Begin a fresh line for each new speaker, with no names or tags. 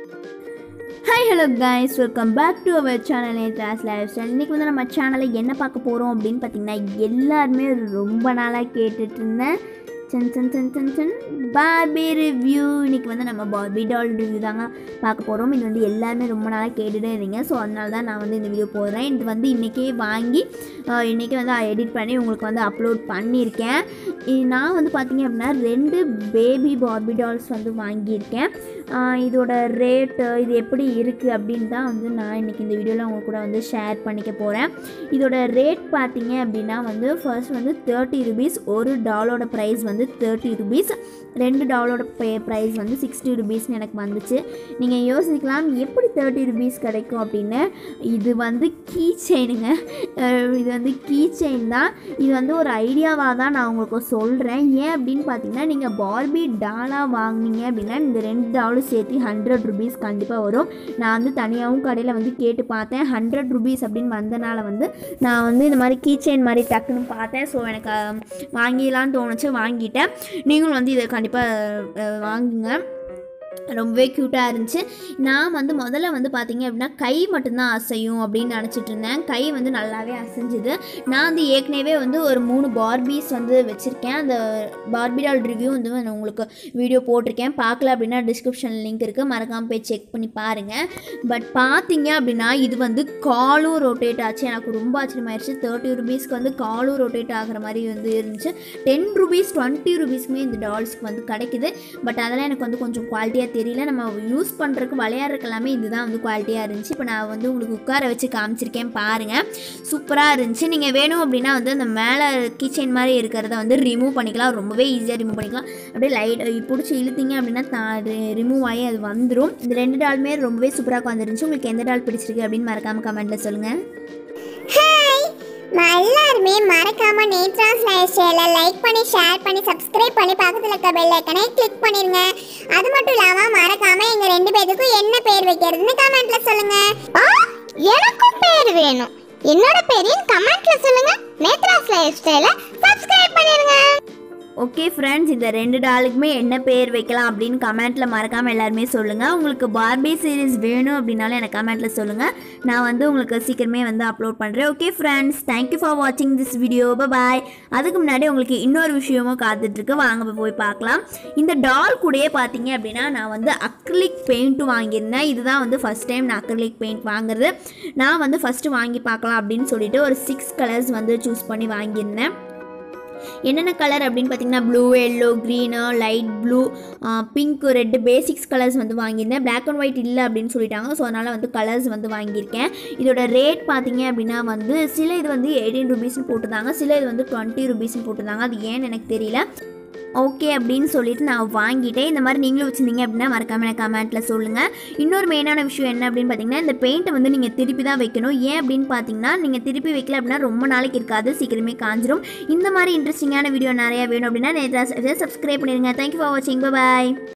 hi hello guys welcome back to our channel class life style இன்றைக்கி வந்து நம்ம சேனலில் என்ன பார்க்க போகிறோம் அப்படின்னு பார்த்தீங்கன்னா எல்லாருமே ரொம்ப நாளாக கேட்டுட்டு இருந்தேன் sun sun sun sun sun Barbie review இன்றைக்கி வந்து நம்ம பார்பி டால் ரிவ்யூ தாங்க பார்க்க போகிறோம் இது வந்து எல்லாருமே ரொம்ப நாளாக கேட்டுகிட்டே இருந்தீங்க ஸோ அதனால தான் நான் வந்து இந்த வீடியோ போடுறேன் இது வந்து இன்றைக்கே வாங்கி ஆஹ், இன்றைக்கி வந்து எடிட் பண்ணி உங்களுக்கு வந்து அப்லோட் பண்ணியிருக்கேன் இது நான் வந்து பார்த்தீங்க அப்படின்னா ரெண்டு பேபி பார்பி டால்ஸ் வந்து வாங்கியிருக்கேன் ஆஹ், இதோட ரேட்டு இது எப்படி இருக்குது அப்படின்னு தான் வந்து நான் இன்றைக்கி இந்த வீடியோவில் உங்க கூட வந்து ஷேர் பண்ணிக்க போகிறேன் இதோட ரேட் பார்த்தீங்க அப்படின்னா வந்து ஃபர்ஸ்ட் வந்து தேர்ட்டி ருபீஸ் ஒரு டாலோட ப்ரைஸ் வந்து தேர்ட்டி ருபீஸ் ரெண்டு டாலோட ப்ரைஸ் வந்து சிக்ஸ்டி ருபீஸ்னு எனக்கு வந்துச்சு நீங்கள் யோசிக்கலாம் எப்படி தேர்ட்டி ருபீஸ் கிடைக்கும் அப்படின்னு இது வந்து கீ செயினுங்க இது வந்து கீ செயின் தான் இது வந்து ஒரு ஐடியாவாக தான் நான் உங்களுக்கு சொல்கிறேன் ஏன் அப்படின்னு பார்த்தீங்கன்னா நீங்கள் பார்பி டாலாக வாங்குனீங்க அப்படின்னா இந்த ரெண்டு டாலும் சேர்த்து ஹண்ட்ரட் ருபீஸ் கண்டிப்பாக வரும் நான் வந்து தனியாகவும் கடையில் வந்து கேட்டு பார்த்தேன் ஹண்ட்ரட் ருபீஸ் அப்படின்னு வந்தனால வந்து நான் வந்து இந்த மாதிரி கீ செயின் மாதிரி டக்குன்னு பார்த்தேன் ஸோ எனக்கு அஹ், வாங்கிடலான்னு தோணுச்சு வாங்கிட்டேன் நீங்களும் வந்து இதை கண்டிப்பாக வாங்குங்க ரொம்பவே க்யூட்டாக இருந்துச்சு நான் வந்து முதல்ல வந்து பார்த்தீங்க அப்படின்னா கை மட்டும்தான் அசையும் அப்படின்னு நினச்சிட்டு இருந்தேன் கை வந்து நல்லாவே அசைஞ்சுது நான் வந்து ஏற்கனவே வந்து ஒரு மூணு பார்பீஸ் வந்து வச்சுருக்கேன் அந்த பார்பி டால் ரிவ்யூ வந்து நான் உங்களுக்கு வீடியோ போட்டிருக்கேன் பார்க்கல அப்படின்னா டிஸ்கிரிப்ஷனில் லிங்க் இருக்குது மறக்காமல் போய் செக் பண்ணி பாருங்கள் பட் பார்த்தீங்க அப்படின்னா இது வந்து காலும் ரொட்டேட் ஆச்சு எனக்கு ரொம்ப ஆச்சரியமாயிருச்சு தேர்ட்டி ருபீஸ்க்கு வந்து காலும் ரொட்டேட் ஆகிற மாதிரி வந்து இருந்துச்சு டென் ருபீஸ் டுவெண்ட்டி ருபீஸ்க்குமே இந்த டால்ஸ்க்கு வந்து கிடைக்குது பட் அதெல்லாம் எனக்கு வந்து கொஞ்சம் குவாலிட்டியாக தெரியல நம்ம யூஸ் பண்ணுறதுக்கு விளையாடுறதுக்கு எல்லாமே இதுதான் வந்து குவாலிட்டியாக இருந்துச்சு இப்போ நான் வந்து உங்களுக்கு உட்கார வச்சு காமிச்சிருக்கேன் பாருங்கள் சூப்பராக இருந்துச்சு நீங்கள் வேணும் அப்படின்னா வந்து அந்த மேலே கிச்சன் மாதிரி இருக்கிறத வந்து ரிமூவ் பண்ணிக்கலாம் ரொம்பவே ஈஸியாக ரிமூவ் பண்ணிக்கலாம் அப்படியே லைட் பிடிச்சி இழுத்தீங்க அப்படின்னா ரிமூவ் ஆகி அது வந்துடும் இந்த ரெண்டு டாலுமே ரொம்பவே சூப்பராக வந்துருந்துச்சு உங்களுக்கு எந்த டால் பிடிச்சிருக்கு அப்படின்னு மறக்காமல் கமெண்ட்டில் சொல்லுங்கள்
ஹாய் ம- எல்லாருமே மறக்காம நேத்ராஸ் லைஃப் ஸ்டைலை லைக் பண்ணி ஷேர் பண்ணி சப்ஸ்கிரைப் பண்ணி பக்கத்தில் இருக்க பெல் ஐக்கனை கிளிக் பண்ணிருங்க அது மட்டும் இல்லாம மறக்காம எங்க ரெண்டு பேருக்கும் என்ன பேர் வைக்கிறதுன்னு கமெண்ட்ல சொல்லுங்க எனக்கும் பேர் வேணும் என்னோட பேரையும் கமெண்ட்ல சொல்லுங்க நேத்ராஸ் லைஃப் ஸ்டைலை சப்ஸ்கிரைப் பண்ணிருங்க
ஓகே ஃப்ரெண்ட்ஸ் இந்த ரெண்டு டாலுக்குமே என்ன பேர் வைக்கலாம் அப்படின்னு கமெண்ட்டில் மறக்காமல் எல்லாருமே சொல்லுங்கள் உங்களுக்கு பார்பி சீரிஸ் வேணும் அப்படின்னாலும் எனக்கு கமெண்ட்டில் சொல்லுங்கள் நான் வந்து உங்களுக்கு சீக்கிரமே வந்து அப்லோட் பண்ணுறேன் ஓகே ஃப்ரெண்ட்ஸ் தேங்க்யூ ஃபார் வாட்சிங் திஸ் வீடியோ பாய் அதுக்கு முன்னாடி உங்களுக்கு இன்னொரு விஷயமும் காத்துட்ருக்கு வாங்க போய் போய் பார்க்கலாம் இந்த டால் கூடயே பார்த்தீங்க அப்படின்னா நான் வந்து அக்ரிலிக் பெயிண்ட்டும் வாங்கியிருந்தேன் இதுதான் வந்து ஃபஸ்ட் டைம் நான் அக்ரிலிக் பெயிண்ட் வாங்குறது நான் வந்து ஃபஸ்ட்டு வாங்கி பார்க்கலாம் அப்படின்னு சொல்லிட்டு ஒரு சிக்ஸ் கலர்ஸ் வந்து சூஸ் பண்ணி வாங்கியிருந்தேன் என்னென்ன கலர் அப்படின்னு பார்த்தீங்கன்னா blue yellow green light blue pink red basics colours வந்து வாங்கியிருந்தேன் Black அண்ட் ஒயிட் இல்லை அப்படின்னு சொல்லிட்டாங்க ஸோ அதனால் வந்து கலர்ஸ் வந்து வாங்கியிருக்கேன் இதோட ரேட் பார்த்தீங்க அப்படின்னா வந்து சில இது வந்து எயிட்டீன் ருபீஸ்னு போட்டிருந்தாங்க சில இது வந்து டுவெண்ட்டி ருபீஸ்னு போட்டிருந்தாங்க அது ஏன்னு எனக்கு தெரியல ஓகே அப்படின்னு சொல்லிட்டு நான் வாங்கிட்டேன் இந்த மாதிரி நீங்களும் வச்சுருந்தீங்க அப்படின்னா மறக்காம எனக்கு கமெண்ட்டில் சொல்லுங்கள் இன்னொரு மெயினான விஷயம் என்ன அப்படின்னு பார்த்தீங்கன்னா இந்த பெயிண்ட்டை வந்து நீங்கள் திருப்பி தான் வைக்கணும் ஏன் அப்படின்னு பார்த்தீங்கன்னா நீங்கள் திருப்பி வைக்கல அப்படின்னா ரொம்ப நாளைக்கு இருக்காது சீக்கிரமே காஞ்சிரும் இந்த மாதிரி இன்ட்ரெஸ்டிங்கான வீடியோ நிறையா வேணும் அப்படின்னா நேற்று சப்ஸ்கிரைப் பண்ணிடுங்க தேங்க்யூ ஃபார் வாட்சிங் பாய்